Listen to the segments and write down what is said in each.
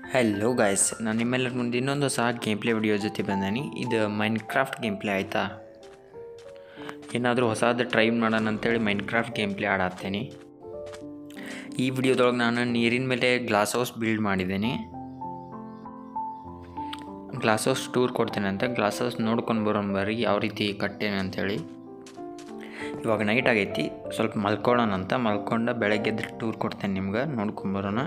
hello guys ನಾನು ನಿಮ್ಮೆಲ್ಲರ ಮುಂದೆ ಇನ್ನೊಂದು ಸಹ ಗೇಮ್ ಪ್ಲೇ ವಿಡಿಯೋ ಜೊತೆ ಬಂದೇನಿ ಇದು ಮೈನ್ ಕ್ರಾಫ್ಟ್ ಗೇಮ್ ಪ್ಲೇ ಆಯಿತಾ ಏನಾದರೂ ಹೊಸದು ಟ್ರೈ ಮಾಡೋಣ ಅಂತೇಳಿ ಮೈನ್ ಕ್ರಾಫ್ಟ್ ಗೇಮ್ ಪ್ಲೇ ಆಡಾತ್ತೇನೆ ಈ ವಿಡಿಯೋದೊಳಗೆ ನಾನು ನೀರಿನ ಮೇಲೆ ಗ್ಲಾಸ್ ಹೌಸ್ ಬಿಲ್ಡ್ ಮಾಡಿದ್ದೀನಿ ಗ್ಲಾಸ್ ಹೌಸ್ ಟೂರ್ ಕೊಡ್ತೇನೆ ಅಂತ ಗ್ಲಾಸ್ ಹೌಸ್ ನೋಡ್ಕೊಂಡು ಬರೋಣ ಬರ್ರಿ ಯಾವ ರೀತಿ ಕಟ್ಟೇನೆ ಅಂಥೇಳಿ ಇವಾಗ ನೈಟ್ ಆಗೈತಿ ಸ್ವಲ್ಪ ಮಲ್ಕೊಳ್ಳೋಣ ಅಂತ ಮಲ್ಕೊಂಡು ಬೆಳಗ್ಗೆ ಎದ್ದು ಟೂರ್ ಕೊಡ್ತೇನೆ ನಿಮ್ಗೆ ನೋಡ್ಕೊಂಬರೋಣ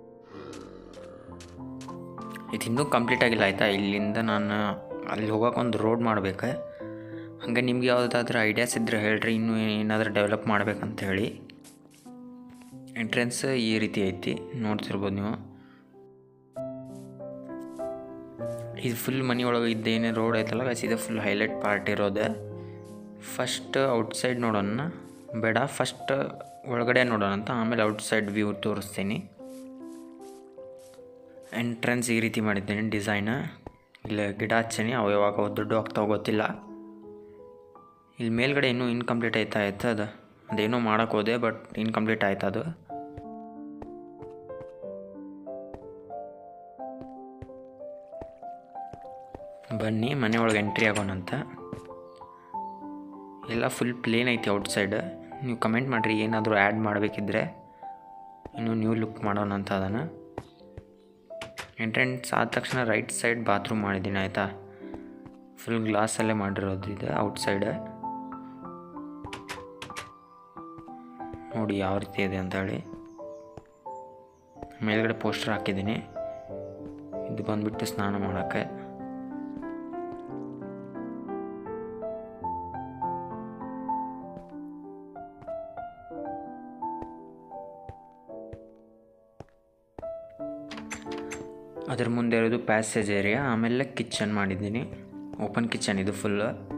ಇದು ಇನ್ನೂ ಕಂಪ್ಲೀಟ್ ಆಗಿಲ್ಲ ಆಯಿತಾ ಇಲ್ಲಿಂದ ನಾನು ಅಲ್ಲಿ ಹೋಗೋಕೆ ಒಂದು ರೋಡ್ ಮಾಡ್ಬೇಕು ಹಾಗೆ ನಿಮ್ಗೆ ಯಾವುದಾದ್ರೂ ಐಡಿಯಾಸ್ ಇದ್ದರೆ ಹೇಳ್ರಿ ಇನ್ನೂ ಏನಾದರೂ ಡೆವಲಪ್ ಮಾಡ್ಬೇಕಂತ ಹೇಳಿ ಎಂಟ್ರೆನ್ಸ್ ಈ ರೀತಿ ಐತಿ ನೋಡ್ತಿರ್ಬೋದು ನೀವು ಇದು ಫುಲ್ ಮನೆ ಒಳಗೆ ಇದ್ದೇನೆ ರೋಡ್ ಐತಲ್ಲ ಗೈಸ್ ಇದು ಫುಲ್ ಹೈಲೈಟ್ ಪಾರ್ಟ್ ಇರೋದೆ ಫಸ್ಟ್ ಔಟ್ಸೈಡ್ ನೋಡೋಣ ಬೇಡ ಫಸ್ಟ್ ಒಳಗಡೆ ನೋಡೋಣ ಅಂತ ಆಮೇಲೆ ಔಟ್ಸೈಡ್ ವ್ಯೂ ತೋರಿಸ್ತೀನಿ ಎಂಟ್ರೆನ್ಸ್ ಈ ರೀತಿ ಮಾಡಿದ್ದೀನಿ ಡಿಸೈನ್ ಇಲ್ಲಿ ಗಿಡ ಹಚ್ಚೀನಿ ಅವು ಯಾವಾಗ ದೊಡ್ಡ ಆಗ್ತಾವ ಗೊತ್ತಿಲ್ಲ ಇಲ್ಲಿ ಮೇಲ್ಗಡೆ ಇನ್ನೂ ಇನ್ಕಂಪ್ಲೀಟ್ ಆಯ್ತಾ ಆಯ್ತು ಅದು ಅದೇನೋ ಮಾಡೋಕೆ ಹೋದೆ ಬಟ್ ಇನ್ಕಂಪ್ಲೀಟ್ ಆಯ್ತು ಅದು ಬನ್ನಿ ಮನೆ ಒಳಗೆ ಎಂಟ್ರಿ ಆಗೋಣಂತ ಎಲ್ಲ ಫುಲ್ ಪ್ಲೇನ್ ಐತಿ ಔಟ್ಸೈಡ್ ನೀವು ಕಮೆಂಟ್ ಮಾಡಿರಿ ಏನಾದರೂ ಆ್ಯಡ್ ಮಾಡಬೇಕಿದ್ರೆ ಇನ್ನೂ ನ್ಯೂ ಲುಕ್ ಮಾಡೋಣ ಅಂತ ಅದನ್ನು ಎಂಟ್ರೆನ್ಸ್ ಆದ ತಕ್ಷಣ ರೈಟ್ ಸೈಡ್ ಬಾತ್ರೂಮ್ ಮಾಡಿದ್ದೀನಿ ಆಯಿತಾ ಫುಲ್ ಗ್ಲಾಸಲ್ಲೇ ಮಾಡಿರೋದು ಇದು ಔಟ್ಸೈಡ್ ನೋಡಿ ಯಾವ ರೀತಿ ಇದೆ ಅಂತ ಹೇಳಿ ಮೇಲ್ಗಡೆ ಪೋಸ್ಟರ್ ಹಾಕಿದ್ದೀನಿ ಇದು ಬಂದುಬಿಟ್ಟು ಸ್ನಾನ ಮಾಡೋಕ್ಕೆ ಅದ್ರ ಮುಂದೆ ಇರೋದು ಪ್ಯಾಸೇಜ್ ಏರಿಯಾ ಆಮೇಲೆ ಕಿಚನ್ ಮಾಡಿದ್ದೀನಿ ಓಪನ್ ಕಿಚನ್ ಇದು ಫುಲ್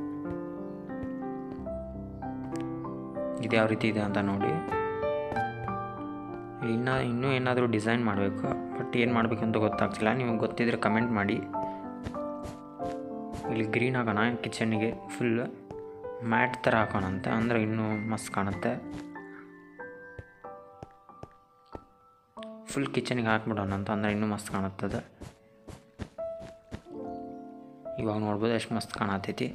ಇದು ಯಾವ ರೀತಿ ಇದೆ ಅಂತ ನೋಡಿ ಇನ್ನು ಇನ್ನೂ ಏನಾದರೂ ಡಿಸೈನ್ ಮಾಡಬೇಕು ಬಟ್ ಏನು ಮಾಡಬೇಕಂತ ಗೊತ್ತಾಗ್ತಿಲ್ಲ ನಿಮಗೆ ಗೊತ್ತಿದ್ರೆ ಕಮೆಂಟ್ ಮಾಡಿ ಇಲ್ಲಿ ಗ್ರೀನ್ ಹಾಕೋಣ ಕಿಚನ್ನಿಗೆ ಫುಲ್ ಮ್ಯಾಟ್ ಥರ ಹಾಕೋಣ ಅಂತ ಅಂದರೆ ಇನ್ನೂ ಮಸ್ತ್ ಕಾಣುತ್ತೆ ಫುಲ್ ಕಿಚನಿಗೆ ಹಾಕ್ಬಿಡೋಣ ಅಂತ ಅಂದರೆ ಇನ್ನೂ ಮಸ್ತ್ ಕಾಣುತ್ತದೆ ಇವಾಗ ನೋಡ್ಬೋದು ಎಷ್ಟು ಮಸ್ತ್ ಕಾಣತೈತಿ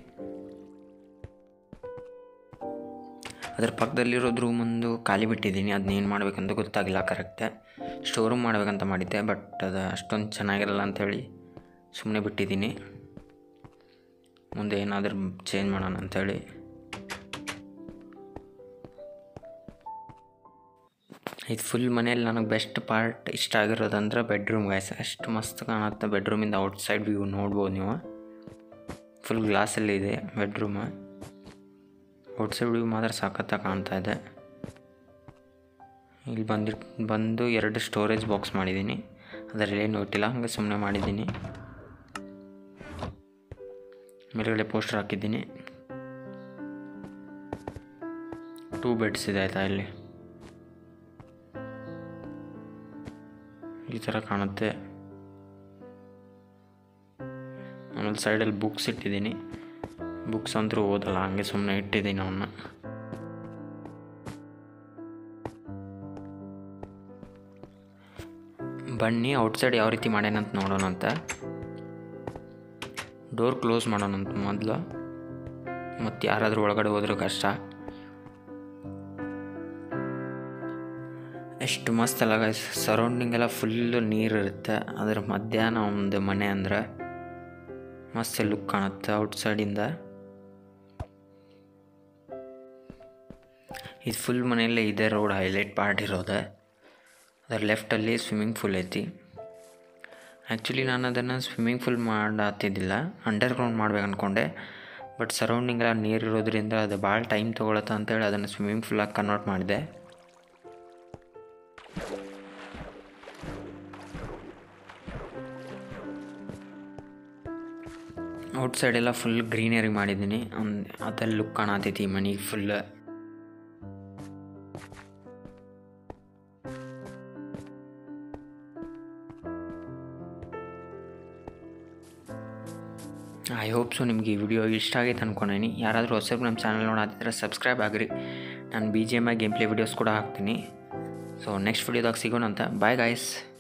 ಅದ್ರ ಪಕ್ಕದಲ್ಲಿರೋದು ರೂಮೊಂದು ಖಾಲಿ ಬಿಟ್ಟಿದ್ದೀನಿ ಅದನ್ನ ಏನು ಮಾಡ್ಬೇಕಂತ ಗೊತ್ತಾಗಿಲ್ಲ ಕರೆಕ್ಟ್ ಸ್ಟೋರ್ ರೂಮ್ ಮಾಡ್ಬೇಕಂತ ಮಾಡಿದ್ದೆ ಬಟ್ ಅದು ಅಷ್ಟೊಂದು ಚೆನ್ನಾಗಿರಲ್ಲ ಅಂಥೇಳಿ ಸುಮ್ಮನೆ ಬಿಟ್ಟಿದ್ದೀನಿ ಮುಂದೆ ಏನಾದರೂ ಚೇಂಜ್ ಮಾಡೋಣ ಅಂಥೇಳಿ ಇದು ಫುಲ್ ಮನೇಲಿ ನನಗೆ ಬೆಸ್ಟ್ ಪಾರ್ಟ್ ಇಷ್ಟ ಆಗಿರೋದಂದ್ರೆ ಬೆಡ್ರೂಮ್ ಗೈಸ್ ಅಷ್ಟು ಮಸ್ತ್ ಕಾಣುತ್ತೆ ಬೆಡ್ರೂಮಿಂದ ಔಟ್ಸೈಡ್ ವ್ಯೂ ನೋಡ್ಬೋದು ನೀವು ಫುಲ್ ಗ್ಲಾಸಲ್ಲಿ ಇದೆ ಬೆಡ್ರೂಮ್ ಔಟ್ಸೈಡ್ ವ್ಯೂ ಮಾತ್ರ ಸಖತ್ತಾಗಿ ಕಾಣ್ತಾ ಇದೆ ಇಲ್ಲಿ ಬಂದಿಟ್ಟು ಬಂದು ಎರಡು ಸ್ಟೋರೇಜ್ ಬಾಕ್ಸ್ ಮಾಡಿದ್ದೀನಿ ಅದರಲ್ಲಿ ಏನು ಇಟ್ಟಿಲ್ಲ ಹಂಗೆ ಸುಮ್ಮನೆ ಮಾಡಿದ್ದೀನಿ ಮೇಲ್ಗಡೆ ಪೋಸ್ಟರ್ ಹಾಕಿದ್ದೀನಿ ಟೂ ಬೆಡ್ಸ್ ಇದೆ ಆಯಿತಾ ಇಲ್ಲಿ ಈ ಥರ ಕಾಣುತ್ತೆ ಆಮೇಲೆ ಸೈಡಲ್ಲಿ ಬುಕ್ಸ್ ಇಟ್ಟಿದ್ದೀನಿ ಬುಕ್ಸ್ ಅಂತೂ ಓದಲ್ಲ ಹಂಗೆ ಸುಮ್ಮನೆ ಇಟ್ಟಿದ್ದೀನಿ ಅವನ್ನ ಬನ್ನಿ ಔಟ್ಸೈಡ್ ಯಾವ ರೀತಿ ಮಾಡ್ಯಾನಂತ ನೋಡೋಣ ಅಂತ ಡೋರ್ ಕ್ಲೋಸ್ ಮಾಡೋಣಂತ ಮೊದಲು ಮತ್ತು ಯಾರಾದರೂ ಒಳಗಡೆ ಹೋದ್ರೆ ಕಷ್ಟ ಎಷ್ಟು ಮಸ್ತ್ ಅಲ್ಲ ಗೈಸ್ ಸರೌಂಡಿಂಗ್ ಎಲ್ಲ ಫುಲ್ಲು ನೀರು ಇರುತ್ತೆ ಅದ್ರ ಮಧ್ಯಾಹ್ನ ಒಂದು ಮನೆ ಅಂದ್ರೆ ಮಸ್ತ್ ಲುಕ್ ಕಾಣುತ್ತೆ ಔಟ್ಸೈಡಿಂದ ಇದು ಫುಲ್ ಮನೆಯಲ್ಲೇ ಇದೆ ರೋಡ್ ಹೈಲೈಟ್ ಪಾರ್ಟ್ ಇರೋದೆ ಅದರ ಲೆಫ್ಟಲ್ಲಿ ಸ್ವಿಮ್ಮಿಂಗ್ ಫೂಲ್ ಐತಿ ಆ್ಯಕ್ಚುಲಿ ನಾನು ಅದನ್ನು ಸ್ವಿಮ್ಮಿಂಗ್ ಫೂಲ್ ಮಾಡತ್ತಿದ್ದಿಲ್ಲ ಅಂಡರ್ಗ್ರೌಂಡ್ ಮಾಡ್ಬೇಕು ಅಂದ್ಕೊಂಡೆ ಬಟ್ ಸರೌಂಡಿಂಗ್ ಎಲ್ಲ ನೀರು ಇರೋದ್ರಿಂದ ಅದು ಭಾಳ ಟೈಮ್ ತೊಗೊಳತ್ತೆ ಅಂತೇಳಿ ಅದನ್ನು ಸ್ವಿಮ್ಮಿಂಗ್ ಫೂಲಾಗಿ ಕನ್ವರ್ಟ್ ಮಾಡಿದೆ ಔಟ್ಸೈಡ್ ಎಲ್ಲ ಫುಲ್ ಗ್ರೀನರಿ ಮಾಡಿದ್ದೀನಿ ಅದಲ್ಲಿ ಲುಕ್ ಕಾಣತೈತಿ ಮನೆಗೆ ಫುಲ್ ಐ ಹೋಪ್ ಸೊ ನಿಮಗೆ ಈ ವಿಡಿಯೋ ಇಷ್ಟ ಆಗೈತೆ ಅಂದ್ಕೊಂಡೀನಿ ಯಾರಾದರೂ ಹೊಸಬ್ರು ನಮ್ಮ ಚಾನಲ್ ನೋಡಾತಿದ್ರೆ ಸಬ್ಸ್ಕ್ರೈಬ್ ಆಗಿರಿ ನಾನು B G M I game play videos ಕೂಡ ಹಾಕ್ತೀನಿ ಸೊ ನೆಕ್ಸ್ಟ್ ವಿಡಿಯೋದಾಗ ಸಿಗೋಣ ಅಂತ ಬಾಯ್ ಗಾಯ್ಸ್